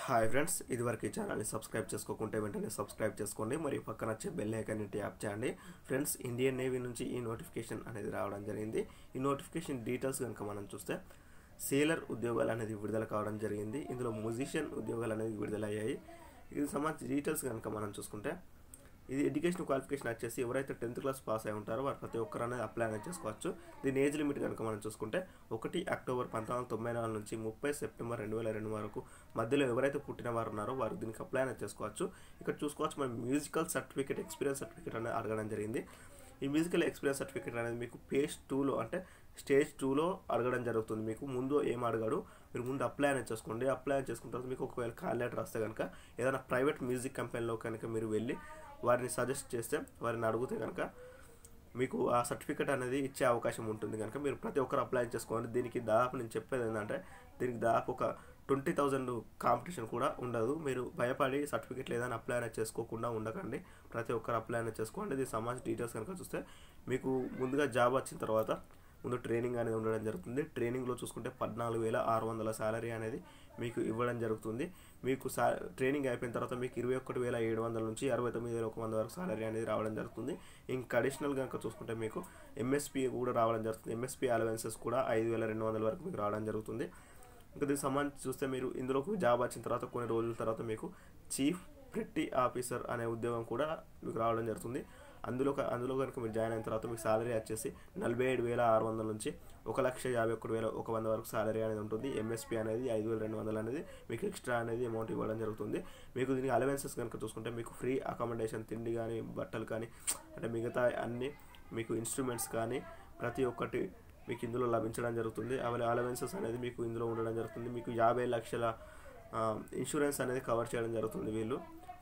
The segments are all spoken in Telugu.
హాయ్ ఫ్రెండ్స్ ఇదివరకు ఈ ఛానల్ని సబ్స్క్రైబ్ చేసుకోకుంటే వెంటనే సబ్స్క్రైబ్ చేసుకోండి మరియు పక్కన వచ్చే బెల్ ఐకాన్ని ట్యాప్ చేయండి ఫ్రెండ్స్ ఇండియన్ నేవీ నుంచి ఈ నోటిఫికేషన్ అనేది రావడం జరిగింది ఈ నోటిఫికేషన్ డీటెయిల్స్ కనుక మనం చూస్తే సేలర్ ఉద్యోగాలు అనేది విడుదల కావడం జరిగింది ఇందులో మ్యూజిషియన్ ఉద్యోగాలు అనేది విడుదలయ్యాయి ఇది సంబంధించి డీటెయిల్స్ కనుక మనం చూసుకుంటే ఇది ఎడ్యుకేషన్ క్వాలిఫికేషన్ వచ్చేసి ఎవరైతే టెన్త్ క్లాస్ పాస్ అయి ఉంటారో వారు ప్రతి ఒక్కరు అనేది అప్లై అనేది చేసుకోవచ్చు దీని ఏజ్ లిమిట్ కనుక మనం చూసుకుంటే ఒకటి అక్టోబర్ పంతొమ్మిది వందల తొంభై నాలుగు నుంచి ముప్పై సెప్టెంబర్ రెండు వేల రెండు వరకు మధ్యలో ఎవరైతే పుట్టిన వారు ఉన్నారో వారు దీనికి అప్లై అనేది చేసుకోవచ్చు ఇక్కడ చూసుకోవచ్చు మన మ్యూజికల్ సర్టిఫికేట్ ఎక్స్పీరియన్స్ సర్టిఫికేట్ అనేది అడగడం జరిగింది ఈ మ్యూజికల్ ఎక్స్పీరియన్స్ సర్టిఫికేట్ అనేది మీకు పేజ్ టూలో అంటే స్టేజ్ టూలో అడగడం జరుగుతుంది మీకు ముందు ఏం అడగడు మీరు ముందు అప్లై అనేది చేసుకోండి అప్లై చేసుకున్న తర్వాత మీకు ఒకవేళ కాల్ లెటర్ వస్తే కనుక ఏదైనా ప్రైవేట్ మ్యూజిక్ కంపెనీలో కనుక మీరు వెళ్ళి వారిని సజెస్ట్ చేస్తే వారిని అడిగితే కనుక మీకు ఆ సర్టిఫికేట్ అనేది ఇచ్చే అవకాశం ఉంటుంది కనుక మీరు ప్రతి ఒక్కరు అప్లై చేసుకోండి దీనికి దాదాపు నేను చెప్పేది ఏంటంటే దీనికి దాదాపు ఒక ట్వంటీ థౌజండ్ కాంపిటీషన్ కూడా ఉండదు మీరు భయపడి సర్టిఫికేట్ లేదని అప్లై అనేది చేసుకోకుండా ఉండకండి ప్రతి ఒక్కరు అప్లై అనేది చేసుకోండి దీనికి సంబంధించిన డీటెయిల్స్ కనుక చూస్తే మీకు ముందుగా జాబ్ వచ్చిన తర్వాత ముందు ట్రైనింగ్ అనేది ఉండడం జరుగుతుంది ట్రైనింగ్లో చూసుకుంటే పద్నాలుగు వేల ఆరు వందల శాలరీ అనేది మీకు ఇవ్వడం జరుగుతుంది మీకు సా ట్రైనింగ్ అయిపోయిన తర్వాత మీకు ఇరవై ఒకటి వేల ఏడు వందల నుంచి అరవై తొమ్మిది వేల ఒక వంద వరకు శాలరీ అనేది రావడం జరుగుతుంది ఇంకా అడిషనల్ కనుక చూసుకుంటే మీకు ఎంఎస్పీ కూడా రావడం జరుగుతుంది ఎంఎస్పీ అలవెన్సెస్ కూడా ఐదు వేల రెండు వందల వరకు మీకు రావడం జరుగుతుంది ఇంకా దీనికి సంబంధించి చూస్తే మీరు ఇందులోకి జాబ్ వచ్చిన తర్వాత కొన్ని రోజుల తర్వాత మీకు చీఫ్ ప్రెట్టి ఆఫీసర్ అనే ఉద్యోగం కూడా మీకు రావడం జరుగుతుంది అందులో అందులో కనుక మీరు జాయిన్ అయిన తర్వాత మీకు సాలరీ వచ్చేసి నలభై ఏడు వేల ఆరు వందల నుంచి ఒక లక్ష యాభై ఒకటి వేల ఒక వంద వరకు సాలరీ అనేది ఉంటుంది ఎంఎస్పీ అనేది ఐదు వేల రెండు వందలు అనేది మీకు ఎక్స్ట్రా అనేది అమౌంట్ ఇవ్వడం జరుగుతుంది మీకు దీనికి అలవెన్సెస్ కనుక చూసుకుంటే మీకు ఫ్రీ అకామిడేషన్ తిండి కానీ బట్టలు కానీ అంటే మిగతా అన్ని మీకు ఇన్స్ట్రుమెంట్స్ కానీ ప్రతి ఒక్కటి మీకు ఇందులో లభించడం జరుగుతుంది అవే అలవెన్సెస్ అనేది మీకు ఇందులో ఉండడం జరుగుతుంది మీకు యాభై లక్షల ఇన్సూరెన్స్ అనేది కవర్ చేయడం జరుగుతుంది వీళ్ళు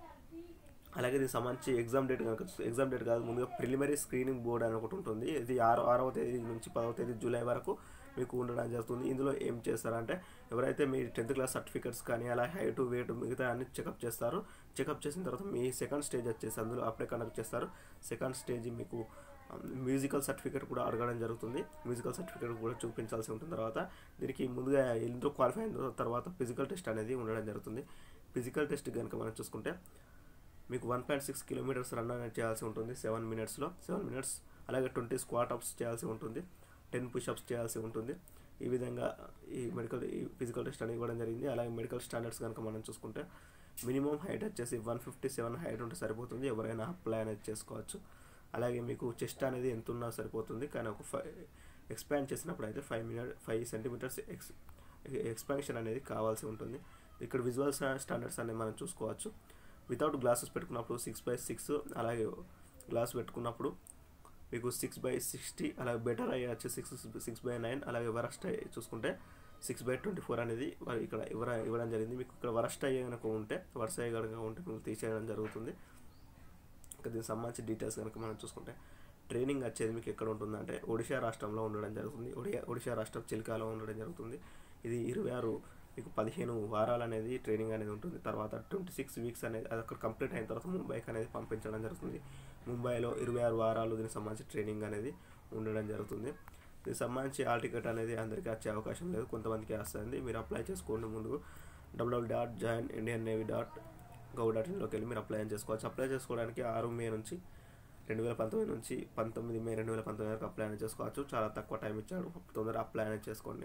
అలాగే దీనికి సంబంధించి ఎగ్జామ్ డేట్ కనుక ఎగ్జామ్ డేట్ కాదు ముందుగా ప్రిలిమరీ స్క్రీనింగ్ బోర్డ్ అని ఒకటి ఉంటుంది ఇది ఆరో ఆరవ తేదీ నుంచి పదవ తేదీ జూలై వరకు మీకు ఉండడం జరుగుతుంది ఇందులో ఏం చేస్తారంటే ఎవరైతే మీ టెన్త్ క్లాస్ సర్టిఫికేట్స్ కానీ అలా హైట్ వెయిట్ మిగతా అన్ని చెకప్ చేస్తారు చెకప్ చేసిన తర్వాత మీ సెకండ్ స్టేజ్ వచ్చేసి అందులో అప్లై కండక్ట్ చేస్తారు సెకండ్ స్టేజ్ మీకు మ్యూజికల్ సర్టిఫికేట్ కూడా అడగడం జరుగుతుంది మ్యూజికల్ సర్టిఫికేట్ కూడా చూపించాల్సి ఉంటుంది తర్వాత దీనికి ముందుగా ఇందులో క్వాలిఫై అయిన తర్వాత ఫిజికల్ టెస్ట్ అనేది ఉండడం జరుగుతుంది ఫిజికల్ టెస్ట్ కనుక మనం చూసుకుంటే మీకు one point six kilometres run అనేది చేయాల్సి ఉంటుంది సెవెన్ మినిట్స్లో సెవెన్ మినిట్స్ అలాగే ట్వంటీ స్క్వాట్ అప్స్ చేయాల్సి ఉంటుంది టెన్ పుషప్స్ చేయాల్సి ఉంటుంది ఈ విధంగా ఈ మెడికల్ ఈ ఫిజికల్ టెస్ట్ అనేది ఇవ్వడం జరిగింది అలాగే మెడికల్ స్టాండర్డ్స్ కనుక మనం చూసుకుంటే మినిమం హైట్ వచ్చేసి వన్ ఫిఫ్టీ సెవెన్ హైట్ ఉంటే సరిపోతుంది ఎవరైనా అప్లై అనేది చేసుకోవచ్చు అలాగే మీకు చెస్ట్ అనేది ఎంత ఉన్నా సరిపోతుంది కానీ ఒక ఫైవ్ ఎక్స్పాండ్ చేసినప్పుడు అయితే five minute five centimetres ex expansion అనేది కావాల్సి ఉంటుంది ఇక్కడ విజువల్ స్టాండర్డ్స్ అనేది మనం చూసుకోవచ్చు వితౌట్ గ్లాసెస్ పెట్టుకున్నప్పుడు సిక్స్ బై సిక్స్ అలాగే గ్లాస్ పెట్టుకున్నప్పుడు మీకు సిక్స్ బై సిక్స్టీ అలాగే బెటర్ అయ్యి వచ్చి సిక్స్ సిక్స్ బై నైన్ అలాగే వరస్ట్ అయ్యి చూసుకుంటే సిక్స్ బై ట్వంటీ ఫోర్ అనేది ఇక్కడ ఇవ్వ ఇవ్వడం జరిగింది మీకు ఇక్కడ వరస్ట్ అయ్యే కనుక ఉంటే వరుస అయ్యే కనుక ఉంటే మీకు తీసేయడం జరుగుతుంది ఇంకా దీనికి సంబంధించి డీటెయిల్స్ కనుక మనం చూసుకుంటే ట్రైనింగ్ వచ్చేది మీకు ఎక్కడ ఉంటుందంటే ఒడిషా రాష్ట్రంలో ఉండడం జరుగుతుంది ఒడియా ఒడిషా రాష్ట్రం చిలికాలో ఉండడం జరుగుతుంది ఇది ఇరవై ఆరు మీకు పదిహేను వారాలు అనేది ట్రైనింగ్ అనేది ఉంటుంది తర్వాత ట్వంటీ సిక్స్ వీక్స్ అనేది అది అక్కడ కంప్లీట్ అయిన తర్వాత ముంబైకి అనేది పంపించడం జరుగుతుంది ముంబైలో ఇరవై ఆరు వారాలు దీనికి సంబంధించి ట్రైనింగ్ అనేది ఉండడం జరుగుతుంది దీనికి సంబంధించి ఆల్ టికెట్ అనేది అందరికీ వచ్చే అవకాశం లేదు కొంతమందికి వస్తుంది మీరు అప్లై చేసుకోండి ముందు W dot join Indian navy dot gov dot ఇన్లోకి వెళ్ళి మీరు అప్లై చేసుకోవచ్చు అప్లై చేసుకోవడానికి ఆరు మే నుంచి రెండు వేల పంతొమ్మిది నుంచి పంతొమ్మిది మే రెండు వేల పంతొమ్మిది వరకు అప్లై అనేది చేసుకోవచ్చు చాలా తక్కువ టైం ఇచ్చాడు తొందరగా అప్లై అనేది చేసుకోండి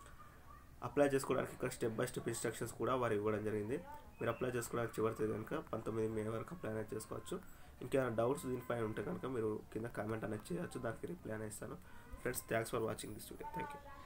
అప్లై చేసుకోవడానికి ఇక్కడ స్టెప్ బై స్టెప్ ఇన్స్ట్రక్షన్స్ కూడా వారు ఇవ్వడం జరిగింది మీరు అప్లై చేసుకోవడానికి చివరి తేదీ కనుక పంతొమ్మిది మే వరకు అప్లై అనేది చేసుకోవచ్చు ఇంకేమైనా డౌట్స్ దీనిపై ఉంటే కనుక మీరు కింద కామెంట్ అనేది చేయవచ్చు దానికి రిప్లై అనేది ఇస్తాను friends thanks for watching this video thank you